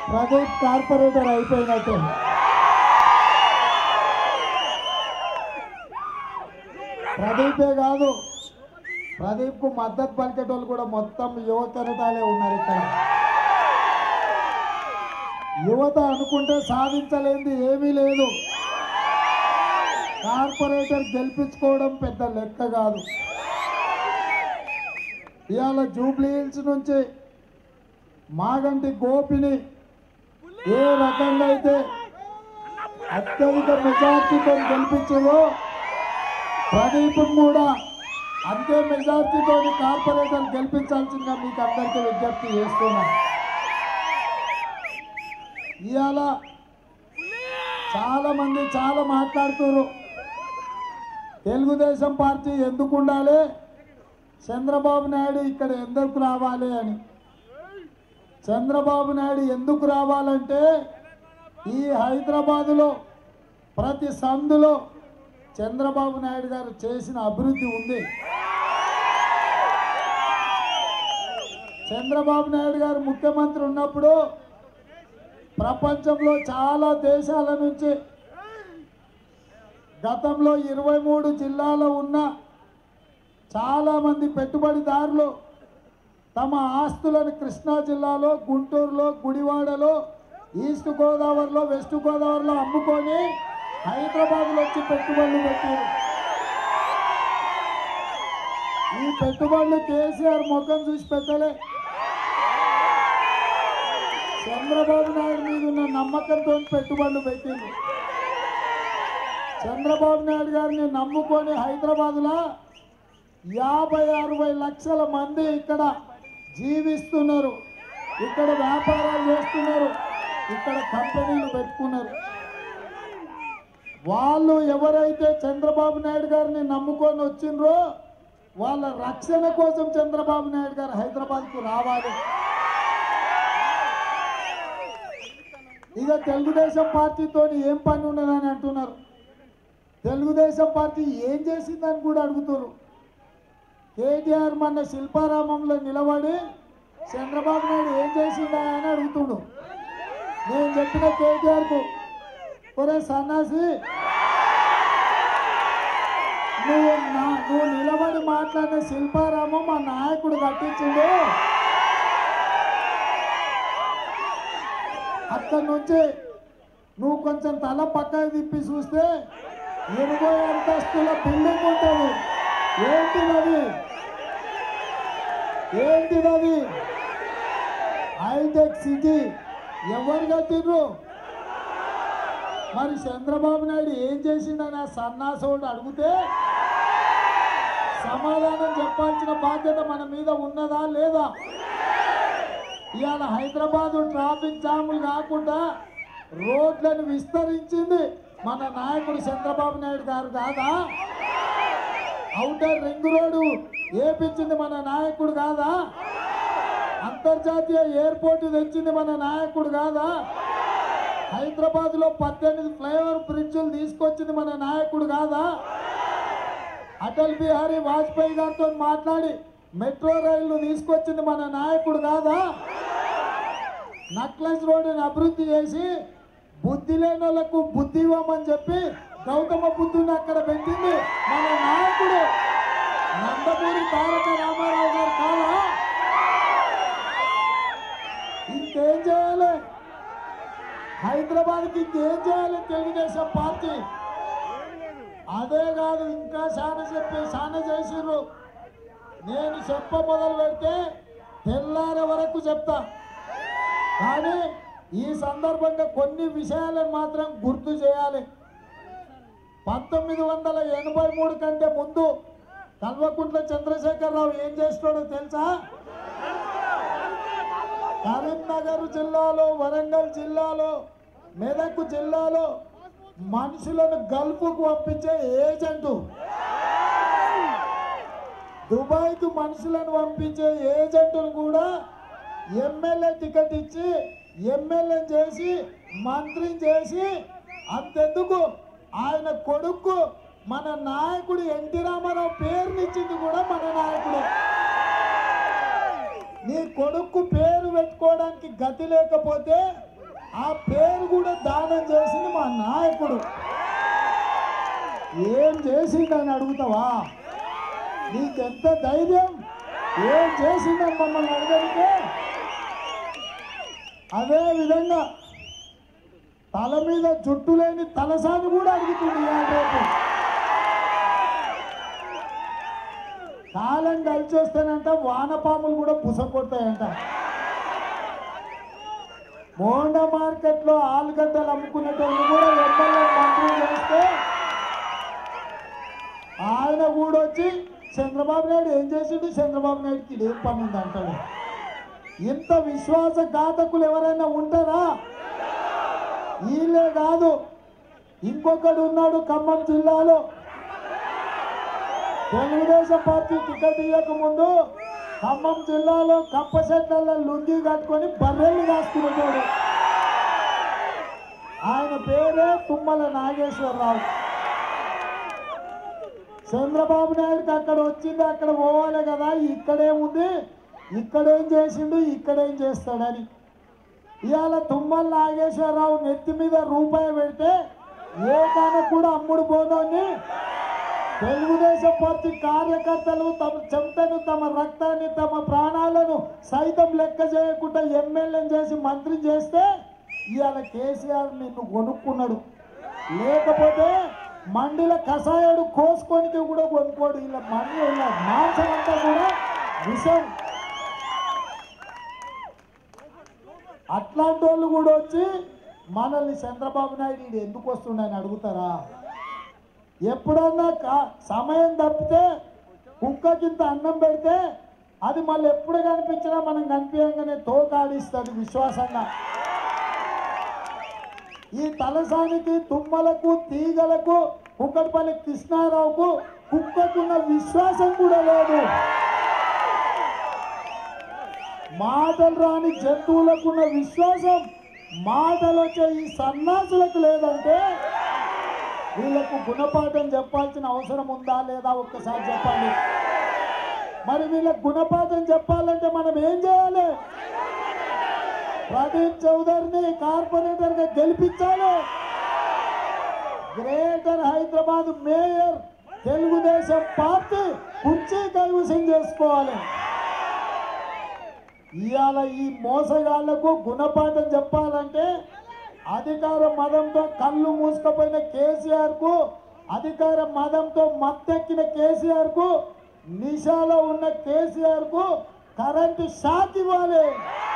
Pradeep corporator అయిపోయినట్టు ప్రదీపే కాదు ప్రదీప్ కు మద్దతు పలికేటోళ్ళు కూడా మొత్తం యువ కెరటాలే ఉన్నారు ఇక్కడ యువత అనుకుంటే సాధించలేంది ఏమీ లేదు కార్పొరేటర్ గెలిపించుకోవడం పెద్ద లెక్క కాదు ఇవాళ జూబ్లీ హిల్స్ నుంచి మాగంటి గోపిని ఏ రకంగా అయితే అత్యధిక మెజార్టీతో గెలిపించారో ప్రదీప్ కూడా అంతే మెజార్టీతో కార్పొరేటర్ గెలిపించాల్సిందిగా మీకు అందరికీ విజ్ఞప్తి చేస్తున్నా ఇవాళ చాలా మంది చాలా మాట్లాడుతున్నారు తెలుగుదేశం పార్టీ ఎందుకు ఉండాలి చంద్రబాబు నాయుడు ఇక్కడ ఎందుకు రావాలి అని చంద్రబాబు నాయుడు ఎందుకు రావాలంటే ఈ హైదరాబాదులో ప్రతి సందులో చంద్రబాబు నాయుడు గారు చేసిన అభివృద్ధి ఉంది చంద్రబాబు నాయుడు గారు ముఖ్యమంత్రి ఉన్నప్పుడు ప్రపంచంలో చాలా దేశాల నుంచి గతంలో ఇరవై మూడు జిల్లాలో ఉన్న చాలామంది పెట్టుబడిదారులు తమ ఆస్తులను కృష్ణా జిల్లాలో గుంటూరులో గుడివాడలో ఈస్ట్ గోదావరిలో వెస్ట్ గోదావరిలో అమ్ముకొని హైదరాబాద్లో వచ్చి పెట్టుబడులు పెట్టారు ఈ పెట్టుబడులు కేసీఆర్ ముఖం చూసి పెట్టలే చంద్రబాబు నాయుడు మీద ఉన్న నమ్మకంతో పెట్టుబడులు పెట్టింది చంద్రబాబు నాయుడు గారిని నమ్ముకొని హైదరాబాద్లో యాభై అరవై లక్షల మంది ఇక్కడ జీవిస్తున్నారు ఇక్కడ వ్యాపారాలు చేస్తున్నారు ఇక్కడ కంపెనీలు పెట్టుకున్నారు వాళ్ళు ఎవరైతే చంద్రబాబు నాయుడు గారిని నమ్ముకొని వచ్చిండ్రో వాళ్ళ రక్షణ కోసం చంద్రబాబు నాయుడు గారు హైదరాబాద్కు రావాలి ఇక తెలుగుదేశం పార్టీతో ఏం పని ఉన్నదని అంటున్నారు తెలుగుదేశం పార్టీ ఏం చేసిందని కూడా అడుగుతారు కేటీఆర్ మన శిల్పారామంలో నిలబడి చంద్రబాబు నాయుడు ఏం చేసిందా అని అడుగుతుండు నేను చెప్పిన కేటీఆర్కు ఒరే సన్నాసి నువ్వు నా నువ్వు నిలబడి మాట్లాడిన శిల్పారామం మా నాయకుడు కట్టించిండు అక్కడి నుంచి నువ్వు కొంచెం తల పక్కకి తిప్పి చూస్తే ఎనభై అంతస్తుల బిల్డింగ్ ఉంటుంది ఏంటిది అది ఏంటిది అది హైటెక్ సిటీ ఎవరు కట్టిర్రు మరి చంద్రబాబు నాయుడు ఏం చేసిండని ఆ సన్నాసోడు అడిగితే సమాధానం చెప్పాల్సిన బాధ్యత మన మీద ఉన్నదా లేదా ఇవాళ హైదరాబాద్ ట్రాఫిక్ జాములు కాకుండా రోడ్లను విస్తరించింది మన నాయకుడు చంద్రబాబు నాయుడు గారు కాదా అవుటర్ రింగ్ రోడ్డు ఏపించింది మన నాయకుడు కాదా అంతర్జాతీయ ఎయిర్పోర్ట్ తెచ్చింది మన నాయకుడు కాదా హైదరాబాద్ లో పద్దెనిమిది ఫ్లైఓవర్ బ్రిడ్జులు తీసుకొచ్చింది మన నాయకుడు కాదా అటల్ బిహారీ వాజ్పేయి గారితో మాట్లాడి మెట్రో రైళ్లు తీసుకొచ్చింది మన నాయకుడు కాదా నక్లెస్ రోడ్డుని అభివృద్ధి చేసి బుద్ధి లేని వాళ్ళకు బుద్ధి ఇవ్వమని చెప్పి గౌతమ బుద్ధుని అక్కడ పెట్టింది మన నాయకుడు నందమూరి తారక రామారావు గారు కాదా ఇంకేం చేయాలి హైదరాబాద్కి ఇంకేం చేయాలి తెలుగుదేశం పార్టీ అదే కాదు ఇంకా చాలా చెప్పి చాలా చేసిర్రు నేను చెప్ప మొదలు పెడితే తెల్లారే వరకు చెప్తా కానీ ఈ సందర్భంగా కొన్ని విషయాలను మాత్రం గుర్తు చేయాలి పంతొమ్మిది వందల ఎనభై మూడు కంటే ముందు కల్వకుంట్ల చంద్రశేఖరరావు ఏం చేస్తాడో తెలుసా కరీంనగర్ జిల్లాలో వరంగల్ జిల్లాలో మెదక్ జిల్లాలో మనుషులను గల్ఫ్కు పంపించే ఏజెంటు దుబాయ్కు మనుషులను పంపించే ఏజెంటును కూడా ఎమ్మెల్యే టికెట్ ఇచ్చి ఎమ్మెల్యే చేసి మంత్రిని చేసి అంతెందుకు ఆయన కొడుకు మన నాయకుడు ఎన్టీ రామారావు పేరునిచ్చింది కూడా మన నాయకుడే నీ కొడుకు పేరు పెట్టుకోవడానికి గతి లేకపోతే ఆ పేరు కూడా దానం చేసింది మా నాయకుడు ఏం చేసిందని అడుగుతావా నీకెంత ధైర్యం ఏం చేసిందని మమ్మల్ని అడగడితే అదే విధంగా తల మీద జుట్టు లేని తలసాని కూడా అడుగుతుంది ఇవాళ రేపు కాలం కలిచేస్తానంట వానపాములు కూడా పుస కొడతాయంట మోండ మార్కెట్ లో ఆలుగడ్డలు అమ్ముకునేటోళ్ళు కూడా ఎమ్మెల్యే మంత్రి చేస్తే ఆయన కూడా వచ్చి చంద్రబాబు నాయుడు ఏం చేసిండు చంద్రబాబు నాయుడుకి ఏం పని ఉంది అంటాడు ఇంత విశ్వాసఘాతకులు ఎవరైనా ఉంటారా వీళ్ళే కాదు ఇంకొకడు ఉన్నాడు ఖమ్మం జిల్లాలో తెలుగుదేశం పార్టీ టికెట్ ఇవ్వక ముందు ఖమ్మం జిల్లాలో కప్ప చెట్ల లుంగి కట్టుకొని బర్రెలు కాసుకునేవాడు ఆయన పేరే తుమ్మల నాగేశ్వరరావు చంద్రబాబు నాయుడుకి అక్కడ వచ్చింది అక్కడ పోవాలి కదా ఇక్కడేముంది ఇక్కడేం చేసిండు ఇక్కడేం చేస్తాడని ఇవాళ తుమ్మల నాగేశ్వరరావు నెత్తి మీద రూపాయి పెడితే ఏ కాన కూడా అమ్ముడు పోదని తెలుగుదేశం పార్టీ కార్యకర్తలు తమ చెమటను తమ రక్తాన్ని తమ ప్రాణాలను సైతం లెక్క చేయకుండా ఎమ్మెల్యేని చేసి మంత్రి చేస్తే ఇవాళ కేసీఆర్ నిన్ను కొనుక్కున్నాడు లేకపోతే మండిల కషాయాడు కోసుకొనికి కూడా కొనుక్కోడు ఇలా మండి ఇలా మాంసం అంతా కూడా విషం అట్లాంటి వాళ్ళు కూడా వచ్చి మనల్ని చంద్రబాబు నాయుడు ఈడు ఎందుకు వస్తుండని అడుగుతారా ఎప్పుడన్నా కా- సమయం తప్పితే కుక్కకింత అన్నం పెడితే అది మళ్ళీ ఎప్పుడు కనిపించినా మనం కనిపించగానే తోకాడిస్తుంది విశ్వాసంగా ఈ తలసానికి తుమ్మలకు తీగలకు కుక్కటిపల్లి కృష్ణారావుకు కుక్కకున్న విశ్వాసం కూడా లేదు మాటలు రాని జంతువులకున్న విశ్వాసం మాటలు వచ్చే ఈ సన్నాసులకు లేదంటే వీళ్ళకు గుణపాఠం చెప్పాల్సిన అవసరం ఉందా లేదా ఒక్కసారి చెప్పాలి మరి వీళ్ళకు గుణపాఠం చెప్పాలంటే మనం ఏం చేయాలి ప్రదీప్ చౌదరిని కార్పొరేటర్ గా గెలిపించాలి greater Hyderabad mayor Telugu Desam party కుర్చీ కైవసం చేసుకోవాలి ఇవాళ ఈ మోసగాళ్లకు గుణపాఠం చెప్పాలంటే అధికార మదంతో కళ్ళు మూసుకుపోయిన కేసీఆర్ కు అధికార మదంతో మత్తెక్కిన కేసీఆర్ కు నిషాలో ఉన్న కేసీఆర్ కు కరెంటు షాక్ ఇవ్వాలి